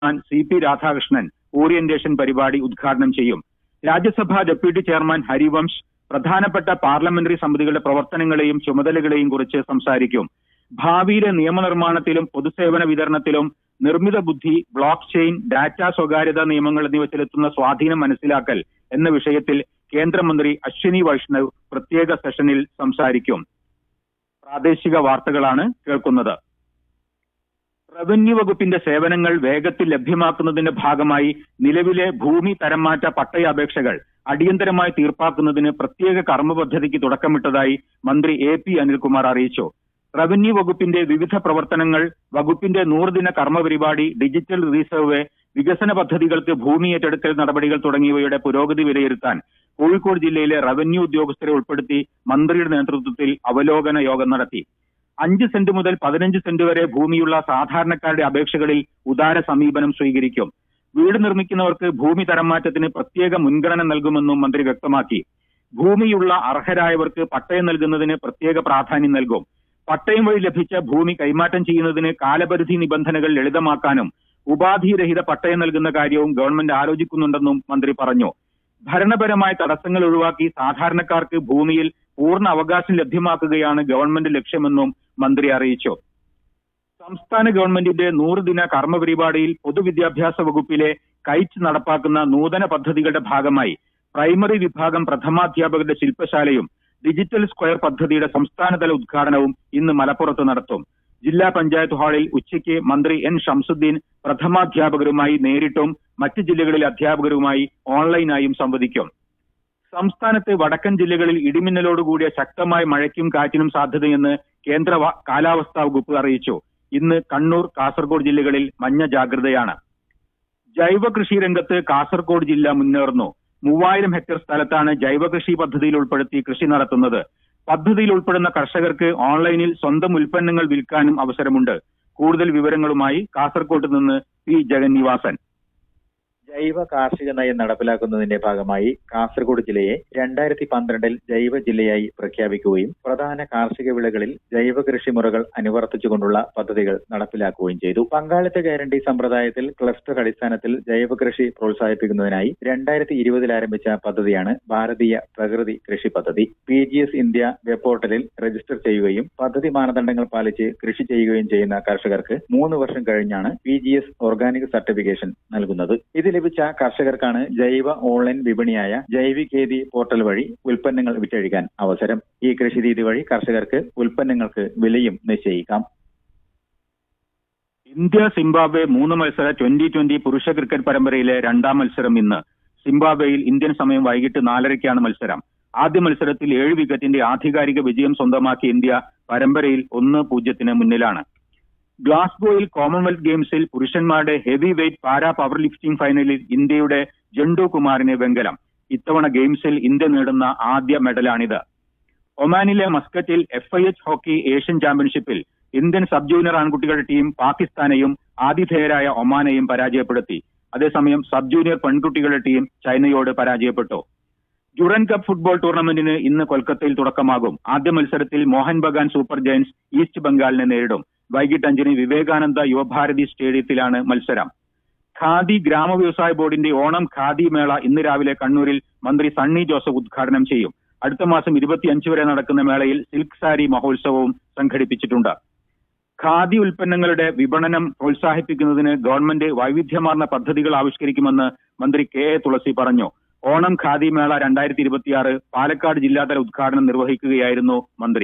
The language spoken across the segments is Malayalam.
chairman C P Radhakrishnan orientation പരിപാടി ഉദ്ഘാടനം ചെയ്യും രാജ്യസഭാ ഡെപ്യൂട്ടി ചെയർമാൻ ഹരിവംശ് പ്രധാനപ്പെട്ട പാർലമെന്ററി സമിതികളുടെ പ്രവർത്തനങ്ങളെയും ചുമതലകളെയും കുറിച്ച് സംസാരിക്കും ഭാവിയിലെ നിയമനിർമ്മാണത്തിലും പൊതുസേവന വിതരണത്തിലും നിർമ്മിത ബുദ്ധി ബ്ലോക്ക് ചെയിൻ ഡാറ്റ സ്വകാര്യത നിയമങ്ങൾ എന്നിവ ചെലുത്തുന്ന സ്വാധീനം മനസ്സിലാക്കൽ എന്ന വിഷയത്തിൽ കേന്ദ്രമന്ത്രി അശ്വിനി വൈഷ്ണവ് പ്രത്യേക സെഷനിൽ സംസാരിക്കും പ്രാദേശിക വാർത്തകളാണ് കേൾക്കുന്നത് റവന്യൂ വകുപ്പിന്റെ സേവനങ്ങൾ വേഗത്തിൽ ലഭ്യമാക്കുന്നതിന്റെ ഭാഗമായി നിലവിലെ ഭൂമി തരംമാറ്റ പട്ടയാപേക്ഷകൾ അടിയന്തരമായി തീർപ്പാക്കുന്നതിന് പ്രത്യേക കർമ്മ പദ്ധതിക്ക് തുടക്കമിട്ടതായി മന്ത്രി എ പി അനിൽകുമാർ അറിയിച്ചു റവന്യൂ വകുപ്പിന്റെ വിവിധ പ്രവർത്തനങ്ങൾ വകുപ്പിന്റെ നൂറുദിന കർമ്മ പരിപാടി ഡിജിറ്റൽ റീസർവേ വികസന പദ്ധതികൾക്ക് ഭൂമി ഏറ്റെടുക്കൽ നടപടികൾ തുടങ്ങിയവയുടെ പുരോഗതി വിലയിരുത്താൻ കോഴിക്കോട് ജില്ലയിലെ റവന്യൂ ഉദ്യോഗസ്ഥരെ ഉൾപ്പെടുത്തി മന്ത്രിയുടെ നേതൃത്വത്തിൽ അവലോകന യോഗം നടത്തി അഞ്ച് സെന്റ് മുതൽ പതിനഞ്ച് സെന്റ് വരെ ഭൂമിയുള്ള സാധാരണക്കാരുടെ അപേക്ഷകളിൽ ഉദാര സമീപനം സ്വീകരിക്കും വീട് നിർമ്മിക്കുന്നവർക്ക് ഭൂമി തരംമാറ്റത്തിന് പ്രത്യേക മുൻഗണന നൽകുമെന്നും മന്ത്രി വ്യക്തമാക്കി ഭൂമിയുള്ള അർഹരായവർക്ക് പട്ടയം നൽകുന്നതിന് പ്രത്യേക പ്രാധാന്യം നൽകും പട്ടയം വഴി ലഭിച്ച ഭൂമി കൈമാറ്റം ചെയ്യുന്നതിന് കാലപരിധി നിബന്ധനകൾ ലളിതമാക്കാനും ഉപാധിരഹിത പട്ടയം നൽകുന്ന കാര്യവും ഗവൺമെന്റ് ആലോചിക്കുന്നുണ്ടെന്നും മന്ത്രി പറഞ്ഞു ഭരണപരമായ തടസ്സങ്ങൾ ഒഴിവാക്കി സാധാരണക്കാർക്ക് ഭൂമിയിൽ പൂർണ്ണ അവകാശം ലഭ്യമാക്കുകയാണ് ഗവൺമെന്റ് ലക്ഷ്യമെന്നും മന്ത്രി അറിയിച്ചു സംസ്ഥാന ഗവൺമെന്റിന്റെ നൂറുദിന കർമ്മ പരിപാടിയിൽ പൊതുവിദ്യാഭ്യാസ വകുപ്പിലെ കൈറ്റ് നടപ്പാക്കുന്ന നൂതന പദ്ധതികളുടെ ഭാഗമായി പ്രൈമറി വിഭാഗം പ്രഥമാധ്യാപകരുടെ ശില്പശാലയും ഡിജിറ്റൽ സ്ക്വയർ പദ്ധതിയുടെ സംസ്ഥാനതല ഉദ്ഘാടനവും ഇന്ന് മലപ്പുറത്ത് നടത്തും ജില്ലാ പഞ്ചായത്ത് ഹാളിൽ ഉച്ചയ്ക്ക് മന്ത്രി എൻ ഷംസുദ്ദീൻ പ്രഥമാധ്യാപകരുമായി നേരിട്ടും മറ്റ് ജില്ലകളിലെ അധ്യാപകരുമായി ഓൺലൈനായും സംവദിക്കും സംസ്ഥാനത്ത് വടക്കൻ ജില്ലകളിൽ ഇടിമിന്നലോടുകൂടിയ ശക്തമായ മഴയ്ക്കും കാറ്റിനും സാധ്യതയെന്ന് കേന്ദ്ര വ- കാലാവസ്ഥാ വകുപ്പ് അറിയിച്ചു ഇന്ന് കണ്ണൂർ കാസർഗോഡ് ജില്ലകളിൽ മഞ്ഞ ജാഗ്രതയാണ് ജൈവ കൃഷി രംഗത്ത് കാസർഗോഡ് ജില്ല മുന്നേറുന്നു മൂവായിരം ഹെക്ടർ സ്ഥലത്താണ് ജൈവ കൃഷി പദ്ധതിയിൽ ഉൾപ്പെടുത്തി കൃഷി നടത്തുന്നത് പദ്ധതിയിൽ ഉൾപ്പെടുന്ന കർഷകർക്ക് ഓൺലൈനിൽ സ്വന്തം ഉൽപ്പന്നങ്ങൾ വിൽക്കാനും അവസരമുണ്ട് കൂടുതൽ വിവരങ്ങളുമായി കാസർഗോഡ് നിന്ന് പി ജഗന്നിവാസൻ ജൈവ കാർഷിക നയം നടപ്പിലാക്കുന്നതിന്റെ ഭാഗമായി കാസർഗോഡ് ജില്ലയെ രണ്ടായിരത്തി പന്ത്രണ്ടിൽ ജൈവ ജില്ലയായി പ്രഖ്യാപിക്കുകയും പ്രധാന കാർഷിക വിളകളിൽ ജൈവ കൃഷിമുറകൾ അനുവർത്തിച്ചുകൊണ്ടുള്ള പദ്ധതികൾ നടപ്പിലാക്കുകയും ചെയ്തു പങ്കാളിത്ത ഗ്യാരണ്ടി സമ്പ്രദായത്തിൽ ക്ലസ്റ്റർ അടിസ്ഥാനത്തിൽ ജൈവ കൃഷി പ്രോത്സാഹിപ്പിക്കുന്നതിനായി രണ്ടായിരത്തി ഇരുപതിൽ ആരംഭിച്ച പദ്ധതിയാണ് ഭാരതീയ പ്രകൃതി കൃഷി പദ്ധതി P G S India web പോർട്ടലിൽ രജിസ്റ്റർ ചെയ്യുകയും പദ്ധതി മാനദണ്ഡങ്ങൾ പാലിച്ച് കൃഷി ചെയ്യുകയും ചെയ്യുന്ന കർഷകർക്ക് മൂന്ന് വർഷം കഴിഞ്ഞാണ് P G S organic certification നൽകുന്നത് ഇത് ലഭിച്ച കർഷകർക്കാണ് ജൈവ ഓൺലൈൻ വിപണിയായ ജൈവികേതി പോർട്ടൽ വഴി ഉൽപ്പന്നങ്ങൾ വിറ്റഴിക്കാൻ അവസരം ഈ കൃഷി രീതി വഴി കർഷകർക്ക് ഉൽപ്പന്നങ്ങൾക്ക് വിലയും നിശ്ചയിക്കാം ഇന്ത്യ സിംബാബ്വെ മൂന്ന് മത്സര ട്വന്റി ട്വന്റി പുരുഷ ക്രിക്കറ്റ് പരമ്പരയിലെ രണ്ടാം മത്സരം ഇന്ന് സിംബാബ്വെയിൽ ഇന്ത്യൻ സമയം വൈകിട്ട് നാലരയ്ക്കാണ് മത്സരം ആദ്യ മത്സരത്തിൽ ഏഴ് വിക്കറ്റിന്റെ ആധികാരിക വിജയം സ്വന്തമാക്കിയ ഇന്ത്യ പരമ്പരയിൽ ഒന്ന് പൂജ്യത്തിന് മുന്നിലാണ് ഗ്ലാസ്ഗോയിൽ കോമൺവെൽത്ത് ഗെയിംസിൽ പുരുഷന്മാരുടെ heavy weight para power lifting ഫൈനലിൽ ഇന്ത്യയുടെ ജണ്ടു കുമാറിന് വെങ്കലം ഇത്തവണ ഗെയിംസിൽ ഇന്ത്യ നേടുന്ന ആദ്യ മെഡലാണിത് ഒമാനിലെ മസ്കറ്റിൽ F I H hockey Asian ചാമ്പ്യൻഷിപ്പിൽ ഇന്ത്യൻ സബ് ജൂനിയർ ആൺകുട്ടികളുടെ ടീം പാകിസ്ഥാനെയും ആതിഥേയരായ ഒമാനെയും പരാജയപ്പെടുത്തി അതേസമയം സബ് ജൂനിയർ പെൺകുട്ടികളുടെ ടീം ചൈനയോട് പരാജയപ്പെട്ടു ഡ്യൂറൻ കപ്പ് ഫുട്ബോൾ ടൂർണമെന്റിന് ഇന്ന് കൊൽക്കത്തയിൽ തുടക്കമാകും ആദ്യ മത്സരത്തിൽ Mohun Bagan super giants east ബംഗാളിനെ നേരിടും വൈകിട്ട് അഞ്ചിന് വിവേകാനന്ദ യുവഭാരതി സ്റ്റേഡിയത്തിലാണ് മത്സരം ഖാദി ഗ്രാമ വ്യവസായ ബോർഡിന്റെ ഓണം ഖാദി മേള ഇന്ന് രാവിലെ കണ്ണൂരിൽ മന്ത്രി സണ്ണി ജോസഫ് ഉദ്ഘാടനം ചെയ്യും അടുത്ത മാസം ഇരുപത്തിയഞ്ച് വരെ നടക്കുന്ന മേളയിൽ സിൽക്ക് സാരി മഹോത്സവവും സംഘടിപ്പിച്ചിട്ടുണ്ട് ഖാദി ഉൽപ്പന്നങ്ങളുടെ വിപണനം പ്രോത്സാഹിപ്പിക്കുന്നതിന് ഗവൺമെന്റ് വൈവിധ്യമാർന്ന പദ്ധതികൾ ആവിഷ്കരിക്കുമെന്ന് മന്ത്രി കെ എ തുളസി പറഞ്ഞു ഓണം ഖാദി മേള രണ്ടായിരത്തി ഇരുപത്തിയാറ് പാലക്കാട് ജില്ലാതല ഉദ്ഘാടനം നിർവഹിക്കുകയായിരുന്നു മന്ത്രി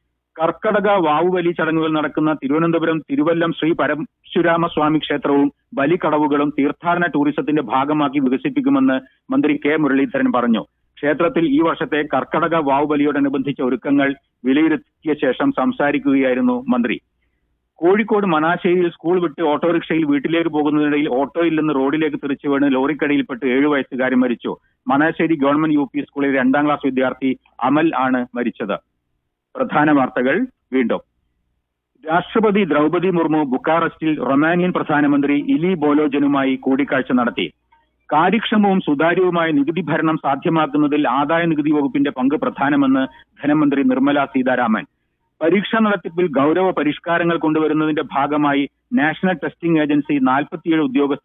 കർക്കടക വാവുബലി ചടങ്ങുകൾ നടക്കുന്ന തിരുവനന്തപുരം തിരുവല്ലം ശ്രീ പരശുരാമ സ്വാമി ക്ഷേത്രവും ബലിക്കടവുകളും തീർത്ഥാടന ടൂറിസത്തിന്റെ ഭാഗമാക്കി വികസിപ്പിക്കുമെന്ന് മന്ത്രി കെ മുരളീധരൻ പറഞ്ഞു ക്ഷേത്രത്തിൽ ഈ വർഷത്തെ കർക്കടക വാവുബലിയോടനുബന്ധിച്ച ഒരുക്കങ്ങൾ വിലയിരുത്തിയ ശേഷം സംസാരിക്കുകയായിരുന്നു മന്ത്രി കോഴിക്കോട് മണാശ്ശേരിയിൽ സ്കൂൾ വിട്ട് ഓട്ടോറിക്ഷയിൽ വീട്ടിലേക്ക് പോകുന്നതിനിടയിൽ ഓട്ടോയിൽ നിന്ന് റോഡിലേക്ക് തെറിച്ചു വീണ് ലോറിക്കടിയിൽപ്പെട്ട് ഏഴു വയസ്സുകാരൻ മരിച്ചു മണാശ്ശേരി ഗവൺമെന്റ് യു പി സ്കൂളിലെ രണ്ടാം ക്ലാസ് വിദ്യാർത്ഥി അമൽ ആണ് മരിച്ചത് പ്രധാന വാർത്തകൾ വീണ്ടും രാഷ്ട്രപതി ദ്രൗപദി മുർമു ബുക്കാറസ്റ്റിൽ റൊമാനിയൻ പ്രധാനമന്ത്രി ഇലി ബോലോജനുമായി കൂടിക്കാഴ്ച നടത്തി കാര്യക്ഷമവും സുതാര്യവുമായ നികുതി ഭരണം സാധ്യമാക്കുന്നതിൽ ആദായ നികുതി വകുപ്പിന്റെ പങ്ക് പ്രധാനമെന്ന് ധനമന്ത്രി നിർമ്മല സീതാരാമൻ പരീക്ഷാ നടത്തിപ്പിൽ ഗൗരവ പരിഷ്കാരങ്ങൾ കൊണ്ടുവരുന്നതിന്റെ ഭാഗമായി നാഷണൽ ടെസ്റ്റിംഗ് ഏജൻസി നാൽപ്പത്തിയേഴ് ഉദ്യോഗസ്ഥ